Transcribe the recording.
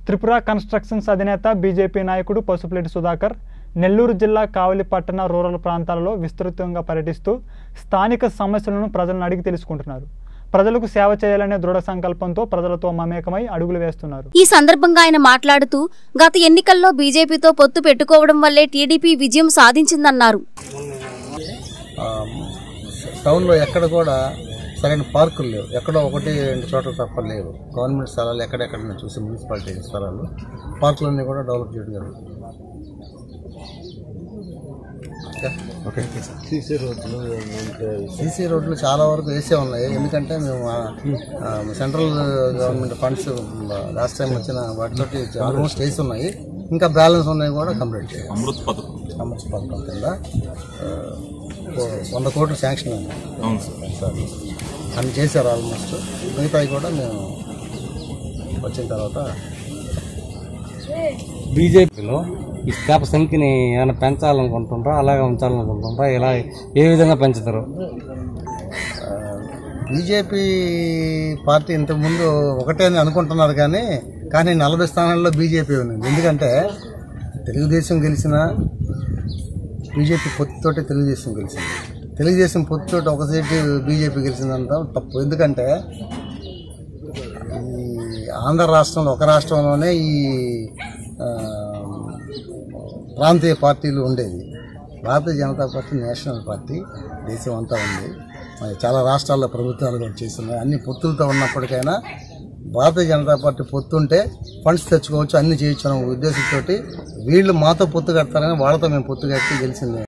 Tripura constructions అధినేత BJP నాయకుడు పసుపులేటి సుధాకర్ నెల్లూరు జిల్లా కావలి పట్టణ రూరల్ ప్రాంతాలలో విస్తృతంగా పర్యటిస్తూ స్థానిక సమస్యలను ప్రజలను అడిగి తెలుసుకుంటున్నారు ప్రజలకు సేవ చేయాలనే దృఢ సంకల్పంతో ప్రజలతో మమేకమై అడుగులు వేస్తున్నారు ఈ సందర్భంగా ఆయన మాట్లాడుతూ గత ఎన్నికల్లో బీజేపీతో పొత్తు పెట్టుకోవడం వల్లే టీడీపీ విజయం సాధించిందన్నారు ఆ, టౌన్లో ఎక్కడ కూడా సరైన పార్కులు లేవు ఎక్కడో ఒకటి రెండు చోట్ల తప్ప లేవు గవర్నమెంట్ స్థలాలు ఎక్కడెక్కడ నేను చూసి మున్సిపాలిటీ స్థలాలు పార్కులన్నీ కూడా డెవలప్ చేయడం జరుగుతుంది ఓకే సీసీ రోడ్లు చాలా వరకు వేసే ఉన్నాయి ఎందుకంటే మేము ఆ, ఆ, central government funds last time వచ్చిన వాటితోటి ఆల్మోస్ట్ వేసి ఉన్నాయి ఇంకా బ్యాలెన్స్ ఉన్నాయి కూడా కంప్లీట్ చేయాలి అమృత్ పథకం అమృత్ పథకం కింద ఆ, ఓ వంద కోట్లు శాంక్షన్ అయింది అవును సార్ సార్ అన్ని చేశారు ఆల్మోస్ట్ మిగతాయి కూడా మేము వచ్చిన తర్వాత బీజేపీలో ఈ స్టాప్ సంఖ్యని ఏమైనా పెంచాలనుకుంటుండ్రా అలాగే ఉంచాలనుకుంటుండ్రా ఇలా ఏ విధంగా పెంచుతారు బీజేపీ పార్టీ ఇంతకుముందు ఒకటే అని అనుకుంటున్నారు కానీ కానీ నలభై స్థానాల్లో బీజేపీ ఉంది ఎందుకంటే తెలుగుదేశం గెలిచిన బీజేపీ పొత్తుతోటి తెలుగుదేశం గెలిచింది తెలుగుదేశం పొత్తుతోటి ఒక సీటు బీజేపీ గెలిచిందంతా తప్పు ఎందుకంటే ఈ ఆంధ్ర రాష్ట్రంలో ఒక రాష్ట్రంలోనే ఈ ఆ, ప్రాంతీయ పార్టీలు ఉండేది Bharatiya Janata party national party దేశం అంతా ఉంది మరి చాలా రాష్ట్రాల్లో ప్రభుత్వాలు కూడా చేస్తున్నాయి అన్ని పొత్తులతో ఉన్నప్పటికైనా భారతీయ జనతా పార్టీ పొత్తుంటే ఫండ్స్ తెచ్చుకోవచ్చు అన్ని చేయొచ్చు అనే ఉద్దేశంతో వీళ్ళు మాతో పొత్తు కడతారని వాళ్ళతో మేము పొత్తు కట్టి గెలిచింది